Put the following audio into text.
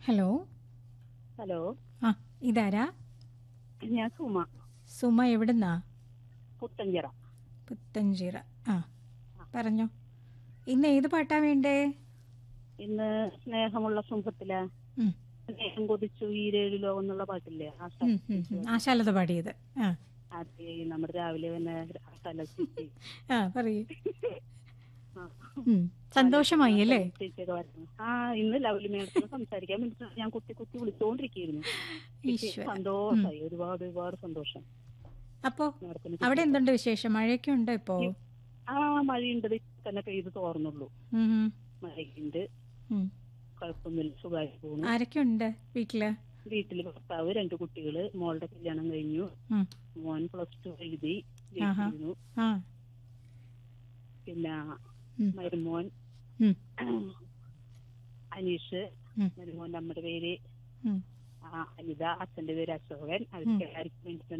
Hello hello ആ ഇതാരാ ഞാൻ സുമ സുമ എവിടുന്നാ പുത്തഞ്ചിറ പുത്തഞ്ചിറ ആ പറഞ്ഞോ ഇന്ന് ഏത് പാട്ടാ വേണ്ടേ ഇന്ന് സ്നേഹമുള്ള സുഖത്തിലെ ഉം, സ്നേഹം കൊതിച്ചു ഈരേഴു ലോകം എന്നുള്ള പാട്ടില്ലേ ആ സ്ഥ- ഉം, ഉം, ഉം. ആശാലത പാടിയത് ആ അത് നമ്മുടെ രാവിലെ തന്നെ ആ സ്ഥലത്തെത്തി ആ പറയൂ ആ. ഉം, സന്തോഷമായി അല്ലേ സ്ഥലത്തേക്കൊക്കെ വരുന്നു. ആ ഇന്ന് ലവ്ലി മേഡത്തിന് സംസാരിക്കാൻ വേണ്ടി ഞാൻ കുത്തി കുത്തി വിളിച്ചുകൊണ്ടിരിക്കുന്നു ഈശ്വര സന്തോഷമായി ഒരുപാട് ഒരുപാട് സന്തോഷം അപ്പോ മേഡത്തിന് അവിടെ എന്തുണ്ട് വിശേഷം മഴയൊക്കെ ഉണ്ടോ ഇപ്പോ ആ മഴയുണ്ട് ഇത് തന്നെ പെയ്ത് തോർന്നുള്ളൂ ഉം, ഉം, മഴയുണ്ട് ഉം. കുഴപ്പമൊന്നുമില്ല സുഖമായി പോകുന്നു ആരൊക്കെ ഉണ്ട് വീട്ടില് വീട്ടില് ഭർത്താവ് രണ്ട് കുട്ടികള് മോളുടെ കല്യാണം കഴിഞ്ഞു ഉം, മോൻ പ്ലസ് ടു എഴുതി ആഹാ. ജയിച്ചിരുന്നു ആ പിന്നെ ഉം, മരുമോൻ ഉം, അനീഷ് ഉം, മരുമോൻ നമ്മുടെ പേര് ഉം. ആ, അനിത അച്ഛന്റെ പേര് അശോകൻ അവർക്ക് എല്ലാവർക്കും വേണ്ടിയിട്ടാണ്